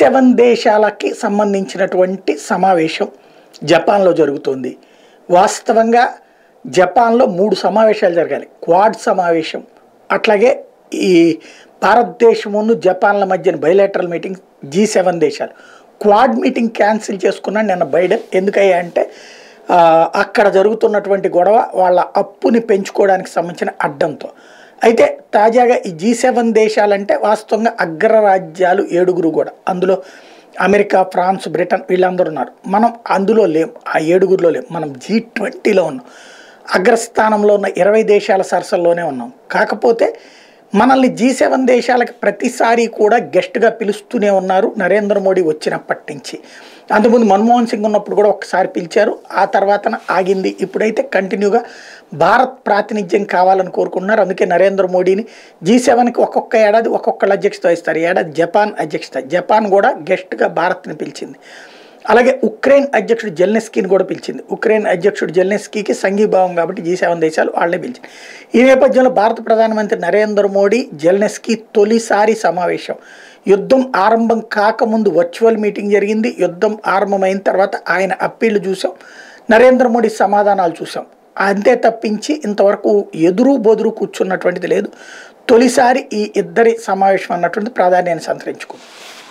seven దేశాలకి సంబంధించినటువంటి సమావేశం జపాన్లో జరుగుతుంది వాస్తవంగా జపాన్లో మూడు సమావేశాలు జరగాలి క్వాడ్ సమావేశం అట్లాగే ఈ భారతదేశమును జపాన్ల మధ్యన బయలేటరల్ మీటింగ్ జీ సెవెన్ దేశాలు క్వాడ్ మీటింగ్ క్యాన్సిల్ చేసుకున్నాడు నిన్న బైడెన్ ఎందుకయ్యా అంటే ఆ, అక్కడ జరుగుతున్నటువంటి గొడవ వాళ్ళ అప్పుని పెంచుకోవడానికి సంబంధించిన అడ్డంతో అయితే తాజాగా ఈ జీ సెవెన్ దేశాలంటే వాస్తవంగా అగ్రరాజ్యాలు ఏడుగురు కూడా అందులో అమెరికా ఫ్రాన్స్ బ్రిటన్ వీళ్ళందరూ ఉన్నారు మనం అందులో లేం ఆ ఏడుగురిలో లేం మనం జీ ట్వంటీలో ఉన్నాం అగ్రస్థానంలో ఉన్న ఇరవై దేశాల సరసల్లోనే ఉన్నాం కాకపోతే మనల్ని జీ సెవెన్ దేశాలకు ప్రతిసారి కూడా గెస్ట్గా పిలుస్తూనే ఉన్నారు నరేంద్ర మోడీ వచ్చినప్పటి నుంచి అంతకుముందు మన్మోహన్ సింగ్ ఉన్నప్పుడు కూడా ఒకసారి పిలిచారు ఆ తర్వాత ఆగింది ఇప్పుడైతే కంటిన్యూగా భారత్ ప్రాతినిధ్యం కావాలని కోరుకుంటున్నారు అందుకే నరేంద్ర మోడీని జీ సెవెన్కి ఒక్కొక్క ఏడాది ఒక్కొక్కళ్ళు అధ్యక్షత వహిస్తారు ఈ ఏడాది జపాన్ అధ్యక్షత జపాన్ కూడా గెస్ట్గా భారత్ని పిలిచింది అలాగే ఉక్రెయిన్ అధ్యక్షుడు జెల్నెస్కీని కూడా పిలిచింది ఉక్రెయిన్ అధ్యక్షుడు జెల్నెస్కీకి సంఘీభావం కాబట్టి జీ సెవెన్ దేశాలు వాళ్ళనే పిలిచింది ఈ నేపథ్యంలో భారత ప్రధానమంత్రి నరేంద్ర మోడీ జెల్నెస్కీ తొలిసారి సమావేశం యుద్ధం ఆరంభం కాకముందు వర్చువల్ మీటింగ్ జరిగింది యుద్ధం ఆరంభమైన తర్వాత ఆయన అప్పీళ్లు చూసాం నరేంద్ర మోడీ సమాధానాలు చూసాం అంతే తప్పించి ఇంతవరకు ఎదురు బొదురు కూర్చున్నటువంటిది లేదు తొలిసారి ఈ ఇద్దరి సమావేశం అన్నటువంటి ప్రాధాన్యాన్ని సంతరించుకుంది